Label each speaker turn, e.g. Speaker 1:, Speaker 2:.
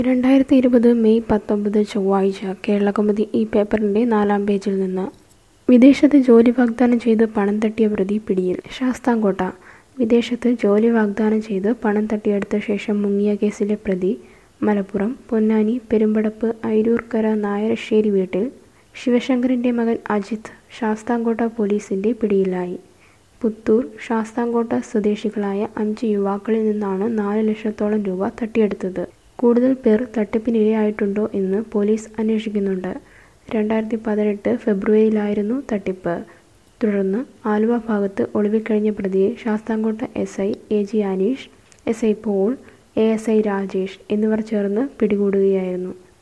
Speaker 1: രണ്ടായിരത്തി ഇരുപത് മെയ് പത്തൊമ്പത് ചൊവ്വാഴ്ച കേരളകൗമുദി ഈ പേപ്പറിന്റെ നാലാം പേജിൽ നിന്ന് വിദേശത്ത് ജോലി വാഗ്ദാനം ചെയ്ത് പണം തട്ടിയ പ്രതി പിടിയിൽ ശാസ്താംകോട്ട വിദേശത്ത് ജോലി വാഗ്ദാനം ചെയ്ത് പണം തട്ടിയെടുത്ത ശേഷം മുങ്ങിയ കേസിലെ പ്രതി മലപ്പുറം പൊന്നാനി പെരുമ്പടപ്പ് അയിരൂർക്കര നായരശ്ശേരി വീട്ടിൽ ശിവശങ്കറിന്റെ മകൻ അജിത്ത് ശാസ്താംകോട്ട പോലീസിന്റെ പിടിയിലായി പുത്തൂർ ശാസ്താംകോട്ട സ്വദേശികളായ അഞ്ച് യുവാക്കളിൽ നിന്നാണ് നാല് ലക്ഷത്തോളം രൂപ തട്ടിയെടുത്തത് കൂടുതൽ പേർ തട്ടിപ്പിനിരയായിട്ടുണ്ടോ എന്ന് പോലീസ് അന്വേഷിക്കുന്നുണ്ട് രണ്ടായിരത്തി പതിനെട്ട് ഫെബ്രുവരിയിലായിരുന്നു തട്ടിപ്പ് തുടർന്ന് ആലുവ ഭാഗത്ത് ഒളിവിൽ പ്രതിയെ Sasthamkotta S I A G Aneesh S I Paul A S I Rajesh എന്നിവർ ചേർന്ന് പിടികൂടുകയായിരുന്നു